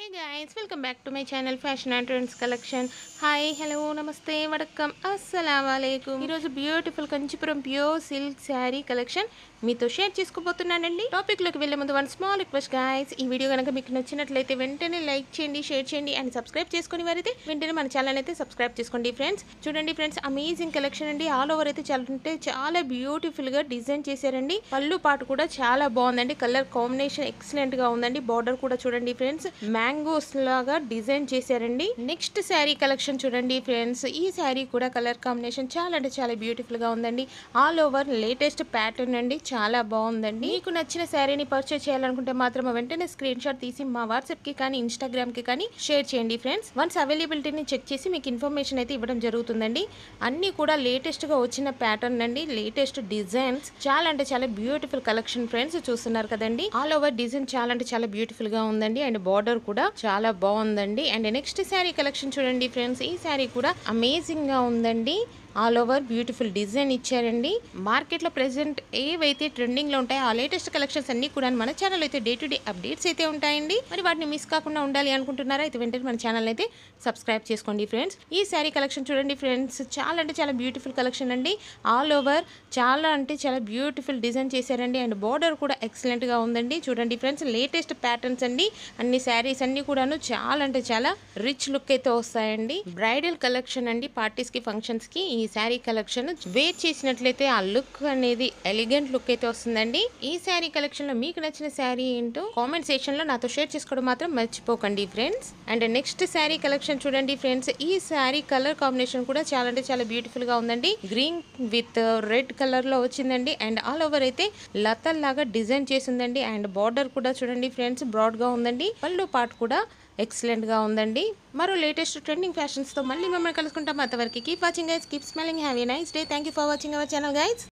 guys welcome back to my channel fashion and trends collection hi hello నమస్తే వడకం అస్సలం వాలేకుమ్ ఈరోజు beautiful Kanchipuram pure silk sari collection మీతో షేర్ చేసుకోబోతున్నానండి టాపిక్ లోకి వెళ్ళే ముందు వన్ స్మాల్ రిక్వెస్ట్ గాయస్ ఈ వీడియో కనుక మీకు నచ్చినట్లయితే వెంటనే లైక్ చేయండి షేర్ చేయండి అండ్ సబ్స్క్రైబ్ చేసుకుని వారైతే వెంటనే మన ఛానల్ అయితే సబ్స్క్రైబ్ చేసుకోండి ఫ్రెండ్స్ చూడండి ఫ్రెండ్స్ అమేజింగ్ కలెక్షన్ అండి ఆల్ ఓవర్ అయితే చాలా అంటే చాలా బ్యూటిఫుల్ గా డిజైన్ చేశారండి పళ్ళు పాటు కూడా చాలా బాగుందండి కలర్ కాంబినేషన్ ఎక్సలెంట్ గా ఉందండి బార్డర్ కూడా చూడండి ఫ్రెండ్స్ మ్యాంగోస్ లాగా డిజైన్ చేశారండి నెక్స్ట్ శారీ కలెక్షన్ చూడండి ఫ్రెండ్స్ ఈ శారీ కూడా కలర్ కాంబినేషన్ చాలా అంటే చాలా బ్యూటిఫుల్ గా ఉందండి ఆల్ ఓవర్ లేటెస్ట్ ప్యాటర్న్ అండి చాలా బాగుందండి మీకు నచ్చిన శారీని పర్చేస్ చేయాలనుకుంటే మాత్రం వెంటనే స్క్రీన్ షాట్ తీసి మా వాట్సాప్ కి కానీ ఇన్స్టాగ్రామ్ కి కానీ షేర్ చేయండి ఫ్రెండ్స్ వన్స్ అవైలబిలిటీని చెక్ చేసి మీకు ఇన్ఫర్మేషన్ అయితే ఇవ్వడం జరుగుతుందండి అన్ని కూడా లేటెస్ట్ గా వచ్చిన ప్యాటర్న్ అండి లేటెస్ట్ డిజైన్స్ చాలా అంటే చాలా బ్యూటిఫుల్ కలెక్షన్ ఫ్రెండ్స్ చూస్తున్నారు కదండి ఆల్ ఓవర్ డిజైన్ చాలా అంటే చాలా బ్యూటిఫుల్ గా ఉందండి అండ్ బార్డర్ కూడా చాలా బాగుందండి అండ్ నెక్స్ట్ శారీ కలెక్షన్ చూడండి ఫ్రెండ్స్ ఈ శారీ కూడా అమేజింగ్ గా ఉందండి ఆల్ ఓవర్ బ్యూటిఫుల్ డిజైన్ ఇచ్చారండి మార్కెట్లో ప్రెసెంట్ ఏవైతే ట్రెండింగ్ లో ఉంటాయో ఆ లేటెస్ట్ కలెక్షన్స్ అన్ని కూడా మన ఛానల్ అయితే డే టు డే అప్డేట్స్ అయితే ఉంటాయండి మరి వాటిని మిస్ కాకుండా ఉండాలి అనుకుంటున్నారా అయితే వెంటనే మన ఛానల్ అయితే సబ్స్క్రైబ్ చేసుకోండి ఫ్రెండ్స్ ఈ శారీ కలెక్షన్ చూడండి ఫ్రెండ్స్ చాలా అంటే చాలా బ్యూటిఫుల్ కలెక్షన్ అండి ఆల్ ఓవర్ చాలా అంటే చాలా బ్యూటిఫుల్ డిజైన్ చేశారండి అండ్ బార్డర్ కూడా ఎక్సలెంట్ గా ఉందండి చూడండి ఫ్రెండ్స్ లేటెస్ట్ ప్యాటర్న్స్ అండి అన్ని శారీస్ అన్ని కూడాను చాలా అంటే చాలా రిచ్ లుక్ అయితే వస్తాయండి బ్రైడల్ కలెక్షన్ అండి పార్టీస్ కి ఫంక్షన్స్ కి ఈ శారీ కలెక్షన్ వేర్ చేసినట్లయితే ఆ లుక్ అనేది ఎలిగెంట్ లుక్ అయితే వస్తుందండి ఈ శారీ కలెక్షన్ లో మీకు నచ్చిన శారీ ఏంటో కామెంట్ సెక్షన్ లో నాతో షేర్ చేసుకోవడం మాత్రం మర్చిపోకండి friends and next sari collection చూడండి ఫ్రెండ్స్ ఈ శారీ కలర్ కాంబినేషన్ కూడా చాలా అంటే చాలా బ్యూటిఫుల్ గా ఉందండి గ్రీన్ విత్ రెడ్ కలర్ లో వచ్చిందండి అండ్ ఆల్ ఓవర్ అయితే లతల్ లాగా డిజైన్ చేసిందండి అండ్ బార్డర్ కూడా చూడండి ఫ్రెండ్స్ బ్రాడ్ గా ఉందండి పళ్ళు పార్ట్ కూడా ఎక్సలెంట్ గా ఉందండి మరో లేటెస్ట్ ట్రెండింగ్ ఫ్యాషన్స్ తో మళ్ళీ మిమ్మల్ని కలుసుకుంటాం అంతవరకు keep watching guys keep smiling have a nice day thank you for watching our channel guys